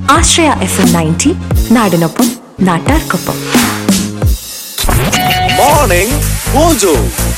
ആശ്രയ F M ninety നാടിനൊപ്പം നാട്ടാർക്കൊപ്പം morning mojo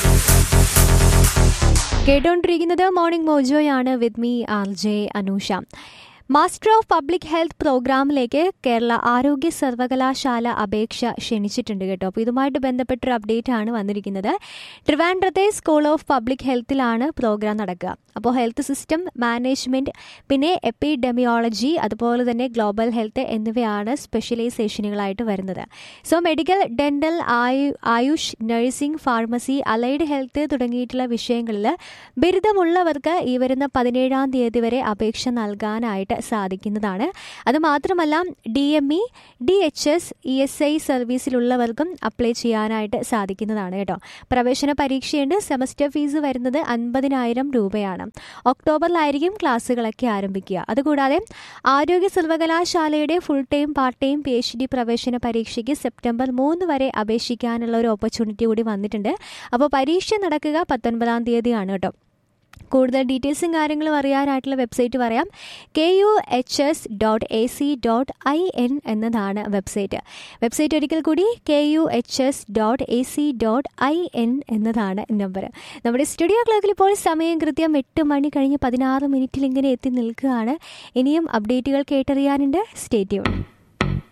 കേട്ടുകൊണ്ടിരിക്കുന്നത് മോർണിംഗ് മോജോയാണ് with me R J Anusha master of public health പ്രോഗ്രാമിലേക്ക് കേരള ആരോഗ്യ സർവകലാശാല അപേക്ഷ ക്ഷണിച്ചിട്ടുണ്ട് കേട്ടോ അപ്പോൾ ഇതുമായിട്ട് ബന്ധപ്പെട്ടൊരു അപ്ഡേറ്റ് ആണ് വന്നിരിക്കുന്നത് ട്രിവാൻഡ്രത്തെ സ്കൂൾ ഓഫ് പബ്ലിക് ഹെൽത്തിലാണ് പ്രോഗ്രാം നടക്കുക അപ്പോൾ ഹെൽത്ത് സിസ്റ്റം മാനേജ്മെൻറ്റ് പിന്നെ എപ്പിഡെമിയോളജി അതുപോലെ തന്നെ ഗ്ലോബൽ ഹെൽത്ത് എന്നിവയാണ് സ്പെഷ്യലൈസേഷനുകളായിട്ട് വരുന്നത് സോ മെഡിക്കൽ ഡെന്റൽ ആയു AYUSH nursing pharmacy allied health തുടങ്ങിയിട്ടുള്ള വിഷയങ്ങളിൽ ബിരുദമുള്ളവർക്ക് ഈ വരുന്ന പതിനേഴാം തീയതി വരെ അപേക്ഷ നൽകാനായിട്ട് സാധിക്കുന്നതാണ് അതുമാത്രമല്ല D M E D H S E S I സർവീസിലുള്ളവർക്കും അപ്ലൈ ചെയ്യാനായിട്ട് സാധിക്കുന്നതാണ് കേട്ടോ പ്രവേശന പരീക്ഷയുണ്ട് സെമസ്റ്റർ ഫീസ് വരുന്നത് അൻപതിനായിരം രൂപയാണ് ഒക്ടോബറിലായിരിക്കും ക്ലാസ്സുകളൊക്കെ ആരംഭിക്കുക അതുകൂടാതെ ആരോഗ്യ സർവകലാശാലയുടെ full time part time P H D പ്രവേശന പരീക്ഷയ്ക്ക് സെപ്റ്റംബർ മൂന്ന് വരെ അപേക്ഷിക്കാനുള്ള ഒരു ഓപ്പർച്യൂണിറ്റി കൂടി വന്നിട്ടുണ്ട് അപ്പോൾ പരീക്ഷ നടക്കുക പത്തൊൻപതാം തീയതിയാണ് കേട്ടോ കൂടുതൽ ഡീറ്റെയിൽസും കാര്യങ്ങളും അറിയാനായിട്ടുള്ള വെബ്സൈറ്റ് പറയാം K U H S dot A C dot I N എന്നതാണ് വെബ്സൈറ്റ് വെബ്സൈറ്റ് ഒരിക്കൽ കൂടി K U H S dot A C dot I N എന്നതാണ് നമ്പർ നമ്മുടെ സ്റ്റുഡിയോ ക്ലോക്കിൽ ഇപ്പോൾ സമയം കൃത്യം എട്ട് മണി കഴിഞ്ഞ് പതിനാറ് മിനിറ്റിൽ ഇങ്ങനെ എത്തി നിൽക്കുകയാണ് ഇനിയും അപ്ഡേറ്റുകൾ കേട്ടറിയാനുണ്ട് സ്റ്റേറ്റ്യൂൺ